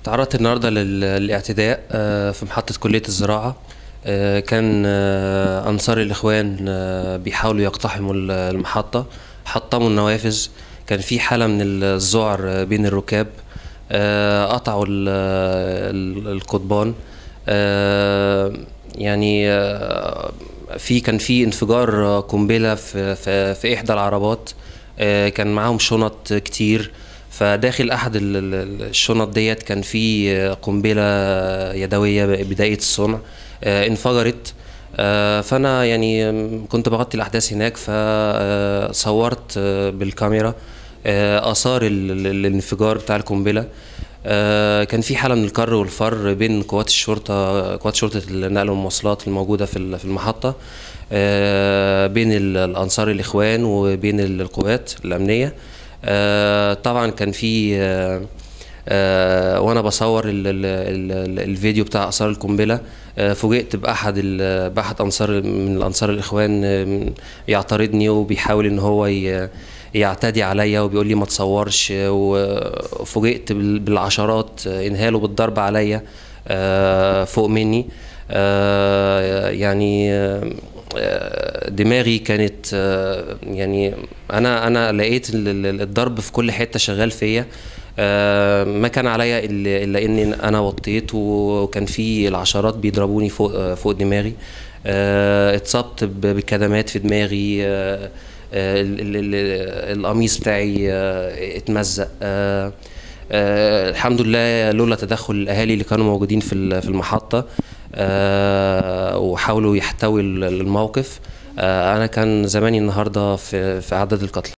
تعرضت النهارده لل- للاعتداء آه، في محطة كلية الزراعة آه، كان آه، أنصار الإخوان آه، بيحاولوا يقتحموا ال- المحطة حطموا النوافذ كان في حالة من الذعر آه، بين الركاب آه، قطعوا ال- ال- القضبان آه، يعني آه، في كان في انفجار آه، قنبلة في في في إحدى العربات آه، كان معاهم شنط كتير فداخل احد ال- ال- الشنط ديت كان في آه، قنبله يدويه بدايه الصنع آه، انفجرت آه، فانا يعني آم، كنت بغطي الاحداث هناك فصورت بالكاميرا آه، اثار ال- ال- الانفجار بتاع القنبله آه، كان في حاله من الكر والفر بين قوات الشرطه قوات شرطه النقل والمواصلات الموجوده في ال- في المحطه آه، بين ال- الانصار الاخوان وبين ال- القوات الامنيه آه، طبعا كان في آه، آه، وانا بصور ال ال ال الفيديو بتاع اثار القنبله آه، فوجئت باحد ال- باحد انصار من الانصار الاخوان آه، يعترضني وبيحاول ان هو ي- يعتدي عليا وبيقول لي ما تصورش وفوجئت بال- بالعشرات آه، انهالوا بالضرب عليا آه، فوق مني آه، يعني آه، آه، دماغي كانت آه، يعني انا انا لقيت ال- ال- الضرب في كل حته شغال فيا آه، ما كان عليا الا إلا اني انا وطيت وكان في العشرات بيضربوني فوق آه، فوق دماغي آه، اتصبت ب- بكدمات في دماغي آه، آه، ال- ال- ال- القميص بتاعي آه، اتمزق آه، آه، الحمد لله لولا تدخل الاهالي اللي كانوا موجودين في ال- في المحطه آه، وحاولوا يحتوي ال- الموقف آه، انا كان زماني النهارده في في عدد القتلى